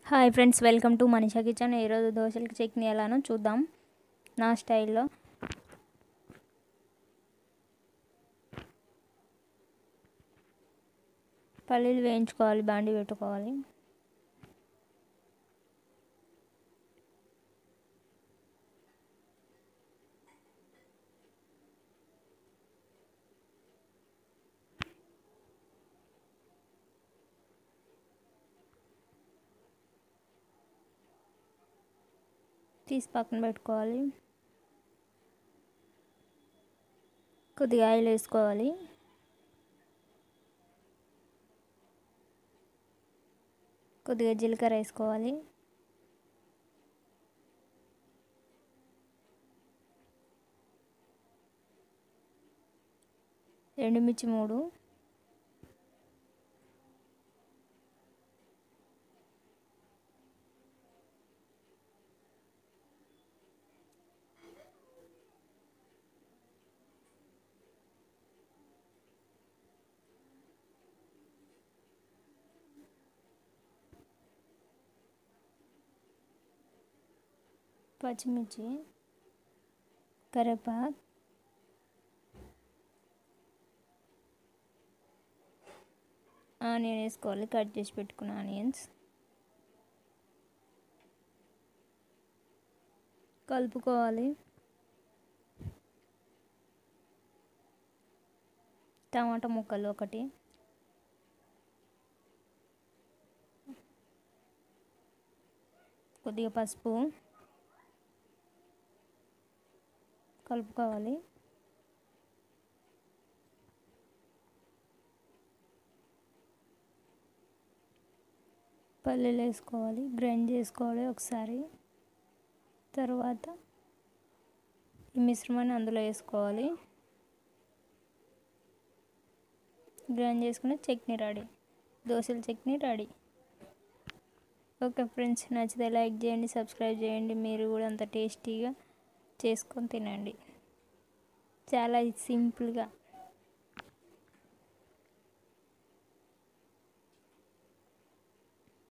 hi friends welcome to Manisha kitchen ఈరోజు దోశలకి చట్నీ ఎలానో చూద్దాం నా స్టైల్లో పల్లీలు వేయించుకోవాలి బాండి పెట్టుకోవాలి తీసి పక్కన పెట్టుకోవాలి కొద్దిగా ఆయిల్ వేసుకోవాలి కొద్దిగా జీలకర్ర వేసుకోవాలి ఎండుమిర్చి మూడు పచ్చిమిర్చి కరివేపాకు ఆనియన్ వేసుకోవాలి కట్ చేసి పెట్టుకున్న ఆనియన్స్ కలుపుకోవాలి టమాటా ముక్కలు ఒకటి కొద్దిగా పసుపు కలుపుకోవాలి పల్లీలు వేసుకోవాలి గ్రైండ్ చేసుకోవాలి ఒకసారి తర్వాత ఈ మిశ్రమాన్ని అందులో వేసుకోవాలి గ్రైండ్ చేసుకుని చట్నీ రెడీ దోశల చట్నీ రెడీ ఓకే ఫ్రెండ్స్ నచ్చితే లైక్ చేయండి సబ్స్క్రైబ్ చేయండి మీరు కూడా అంత టేస్టీగా చేసుకొని తినండి చాలా సింపుల్గా